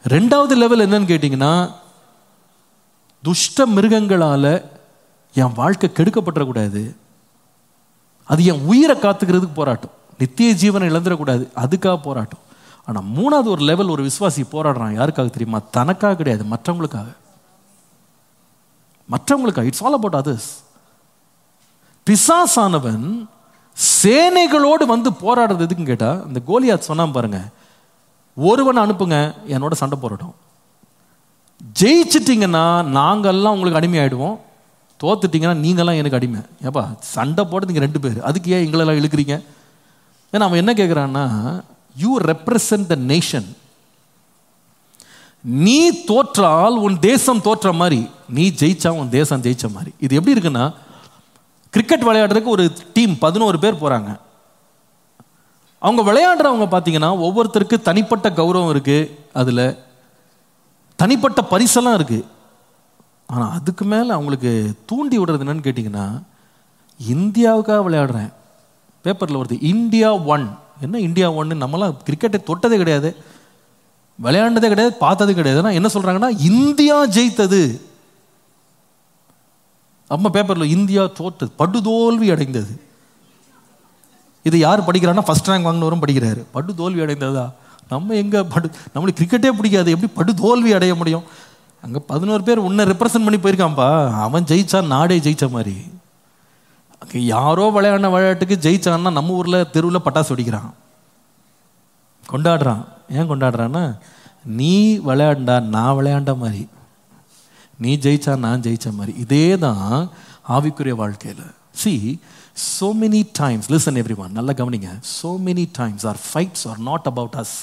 ரெண்டாவது லெவல் என்னன்னு கேட்டிங்கன்னா துஷ்ட மிருகங்களால என் வாழ்க்கை கெடுக்கப்பட்டுறக்கூடாது அது என் உயிரை காத்துக்கிறதுக்கு போராட்டம் நித்திய ஜீவனை இழந்துடக்கூடாது அதுக்காக போராட்டம் ஆனால் மூணாவது ஒரு லெவல் ஒரு விசுவாசி போராடுறான் யாருக்காக தெரியுமா தனக்காக கிடையாது மற்றவங்களுக்காக மற்றவங்களுக்காக இட்ஸ் ஆல் அபவுட் அதர்ஸ் பிசாசானவன் சேனைகளோடு வந்து போராடுறது எதுக்குன்னு கேட்டா இந்த கோலியாத் சொன்னான் பாருங்க ஒருவனை அனுப்புங்க என்னோட சண்டை போடட்டும் ஜெயிச்சிட்டிங்கன்னா நாங்கெல்லாம் உங்களுக்கு அடிமையாயிடுவோம் தோத்துட்டீங்கன்னா நீங்கெல்லாம் எனக்கு அடிமை ஏப்பா சண்டை போட்டு நீங்கள் ரெண்டு பேர் அதுக்கு ஏன் எங்களெல்லாம் இழுக்கிறீங்க ஏன்னா அவன் என்ன கேட்குறான்னா யூ ரெப்ரசன்ட் த நேஷன் நீ தோற்றால் உன் தேசம் தோற்ற மாதிரி நீ ஜெயிச்சா உன் தேசம் ஜெயிச்ச மாதிரி இது எப்படி இருக்குன்னா கிரிக்கெட் விளையாடுறதுக்கு ஒரு டீம் பதினோரு பேர் போகிறாங்க அவங்க விளையாடுறவங்க பார்த்தீங்கன்னா ஒவ்வொருத்தருக்கு தனிப்பட்ட கௌரவம் இருக்குது அதில் தனிப்பட்ட பரிசெல்லாம் இருக்குது ஆனால் அதுக்கு மேலே அவங்களுக்கு தூண்டி விடுறது என்னன்னு கேட்டிங்கன்னா இந்தியாவுக்காக விளையாடுறேன் பேப்பரில் வருது இந்தியா ஒன் என்ன இந்தியா ஒன்னு நம்மலாம் கிரிக்கெட்டை தொட்டதே கிடையாது விளையாண்டதே கிடையாது பார்த்தது கிடையாது ஆனா என்ன சொல்கிறாங்கன்னா இந்தியா ஜெயித்தது அம்மா பேப்பரில் இந்தியா தோற்றது படுதோல்வி அடைந்தது இது யார் படிக்கிறான்னா ஃபர்ஸ்ட் ரேங்க் வாங்கினவரும் படிக்கிறாரு படு தோல்வி அடைந்ததா நம்ம எங்க படு நம்மளுக்கு கிரிக்கெட்டே பிடிக்காது எப்படி படு தோல்வி அடைய முடியும் அங்க பதினோரு பேர் உன்னை ரெப்ரசன்ட் பண்ணி போயிருக்கான்ப்பா அவன் ஜெயிச்சா நாடே ஜெயிச்ச மாதிரி அங்க யாரோ விளையாடின விளையாட்டுக்கு ஜெயிச்சான்னா நம்ம ஊர்ல தெருவில் பட்டாசு வெடிக்கிறான் கொண்டாடுறான் ஏன் கொண்டாடுறான்னா நீ விளையாண்டா நான் விளையாண்ட மாதிரி நீ ஜெயிச்சா நான் ஜெயிச்ச மாதிரி இதே தான் ஆவிக்குரிய வாழ்க்கையில் see so many times listen everyone நல்லா கவனிங்க so many times our fights are not about us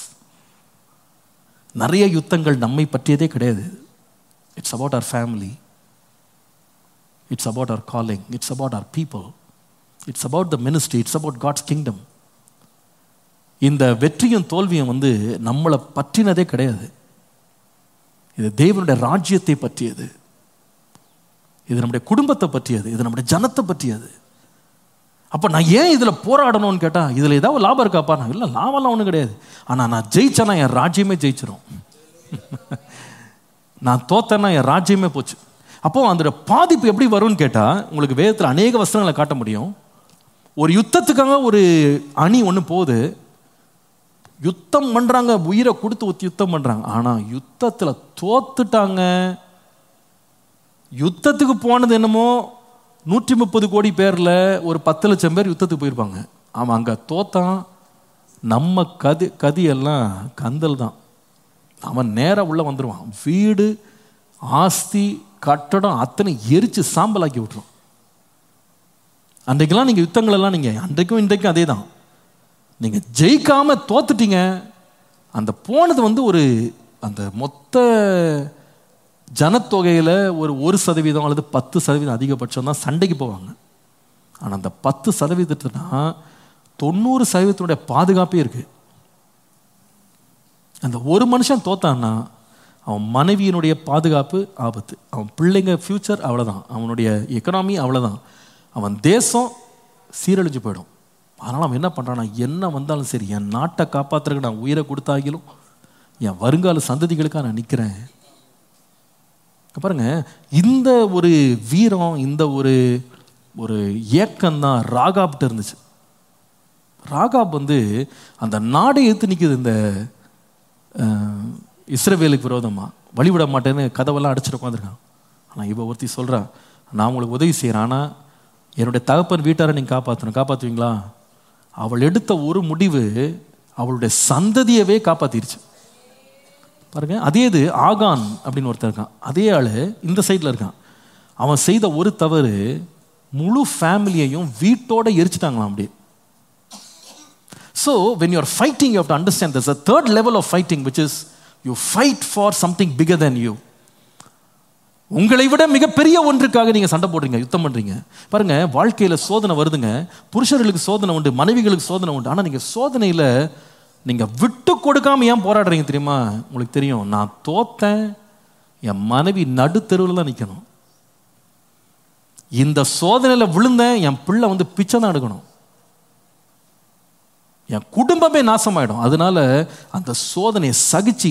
நிறைய யுத்தங்கள் நம்மை பற்றியதே கிடையாது it's about our family it's about our calling it's about our people it's about the ministry it's about God's kingdom இந்த வெற்றியும் தோல்வியும் வந்து நம்மளை பற்றினதே கிடையாது இது தேவனுடைய ராஜ்யத்தை பற்றியது இது நம்முடைய குடும்பத்தை பற்றியது இது நம்முடைய ஜனத்தை பற்றியது அப்போ நான் ஏன் இதில் போராடணும்னு கேட்டால் இதில் ஏதாவது லாபம் இருக்காப்பா நான் இல்லை லாபம்லாம் ஒன்றும் கிடையாது ஆனால் நான் ஜெயிச்சேன்னா என் ராஜ்யமே ஜெயிச்சிரும் நான் தோத்தேன்னா என் ராஜ்யமே போச்சு அப்போ அந்த பாதிப்பு எப்படி வரும்னு கேட்டால் உங்களுக்கு வேதத்தில் அநேக வசனங்களை காட்ட முடியும் ஒரு யுத்தத்துக்காக ஒரு அணி ஒன்று போகுது யுத்தம் பண்றாங்க உயிரை கொடுத்து ஊத்தி யுத்தம் பண்றாங்க ஆனா யுத்தத்துல தோத்துட்டாங்க யுத்தத்துக்கு போனது என்னமோ நூற்றி முப்பது கோடி பேர்ல ஒரு பத்து லட்சம் பேர் யுத்தத்துக்கு போயிருப்பாங்க அவன் அங்க தோத்தான் நம்ம கதி கதியெல்லாம் கந்தல் தான் அவன் நேரா உள்ள வந்துடுவான் வீடு ஆஸ்தி கட்டடம் அத்தனை எரிச்சு சாம்பலாக்கி விட்டுரும் அன்றைக்கெல்லாம் நீங்க யுத்தங்கள் எல்லாம் நீங்க அன்றைக்கும் இன்றைக்கும் அதே தான் நீங்க ஜெயிக்காம தோத்துட்டீங்க அந்த போனது வந்து ஒரு அந்த மொத்த ஜனத்தொகையில் ஒரு ஒரு சதவீதம் அல்லது பத்து சதவீதம் அதிகபட்சம் தான் சண்டைக்கு போவாங்க ஆனால் அந்த பத்து சதவீதத்துனா தொண்ணூறு சதவீதத்தினுடைய பாதுகாப்பே இருக்கு அந்த ஒரு மனுஷன் தோத்தான்னா அவன் மனைவியினுடைய பாதுகாப்பு ஆபத்து அவன் பிள்ளைங்க ஃப்யூச்சர் அவ்வளோதான் அவனுடைய எக்கனாமி அவ்வளோதான் அவன் தேசம் சீரழிஞ்சு போயிடும் அதனால் அவன் என்ன பண்ணுறான்னா என்ன வந்தாலும் சரி என் நாட்டை காப்பாற்றுறதுக்கு நான் உயிரை கொடுத்தாகிலும் என் வருங்கால சந்ததிகளுக்காக நான் நிற்கிறேன் பாருங்க இந்த ஒரு வீரம் இந்த ஒரு ஒரு ஏக்கம் தான் ராகாப்ட்டு இருந்துச்சு ராகாப் வந்து அந்த நாடை எடுத்து நிற்குது இந்த அஹ், இஸ்ரவேலுக்கு விரோதமா வழிவிட மாட்டேன்னு கதவெல்லாம் அடிச்சுட்டு உட்காந்துருக்கான் ஆனால் இவ ஒருத்தி சொல்றா நான் உங்களுக்கு உதவி செய்கிறேன் ஆனால் என்னுடைய தகப்பன் வீட்டாரை நீங்கள் காப்பாற்றணும் காப்பாற்றுவீங்களா அவள் எடுத்த ஒரு முடிவு அவளுடைய சந்ததியவே காப்பாத்திருச்சு பாருங்க அதே இது ஆகான் அப்படின்னு ஒருத்தன் இருக்கான் அதே ஆளு இந்த சைடில் இருக்கான் அவன் செய்த ஒரு தவறு முழு ஃபேமிலியையும் வீட்டோட எரிச்சிட்டாங்களாம் அப்படியே so when you're fighting you have to understand this uh third level of fighting which is you fight for something bigger then you உங்களை விட மிகப்பெரிய ஒன்றுக்காக நீங்க சண்டை போடுறீங்க யுத்தம் பண்றீங்க பாருங்க வாழ்க்கையில சோதனை வருதுங்க புருஷர்களுக்கு சோதனை உண்டு மனைவிகளுக்கு சோதனை உண்டு ஆனா நீங்க சோதனையில நீங்க விட்டு கொடுக்காம ஏன் போராடுறீங்க தெரியுமா உங்களுக்கு தெரியும் நான் தோத்தேன் என் மனைவி நடுத்தெருவில் தான் நிக்கணும் இந்த சோதனையில விழுந்தேன் என் பிள்ளை வந்து பிச்சை தான் எடுக்கணும் என் குடும்பமே நாசமாயிடும் அதனால அந்த சோதனையை சகிச்சு